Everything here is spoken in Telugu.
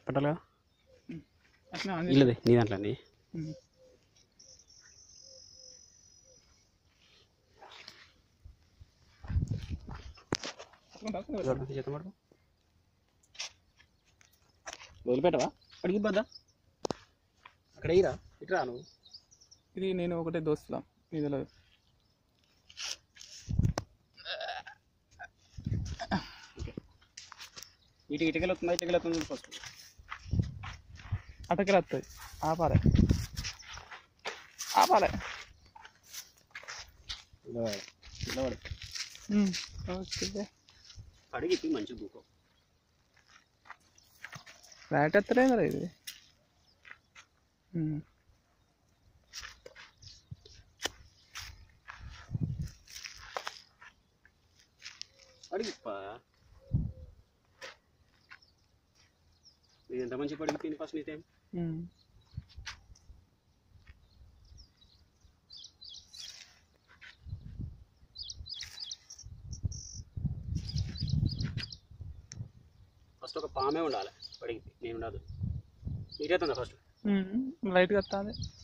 పట్టాలా అట్లా ఆన్ ఇల్లది నీ దాంట్లో నీ ఉమ్. పట్టుకుంటా, పట్టుకుంటా. చేతం పడుకో వదిలిపెట్టవా అడిగి పోద్దా అక్కడ ఇరా ఇట్రా నువ్వు ఇది నేను ఒకటే దోస్తులా ఇదిలో ఇటు ఇటుకలు వస్తుందా ఇటుకలు వస్తుంది ఫస్ట్ అటకలు వస్తుంది ఆపాలే ఆపాలే నిలబడు ఉమ్, ఓకే అడిగి ఇప్పి మంచిగా దూకో ఫ్లాట్ ఎత్తలే కదా ఇది ఉమ్. అడిగిప్ప ఇది ఎంత మంచి పడిగి తిని ఫస్ట్ నీతే ఉమ్. ఫస్ట్ ఒక పామే ఉండాలి పడిగి నేను ఉండదు నీరేతుందా ఫస్ట్ ఉమ్. లైట్గా వస్తుంది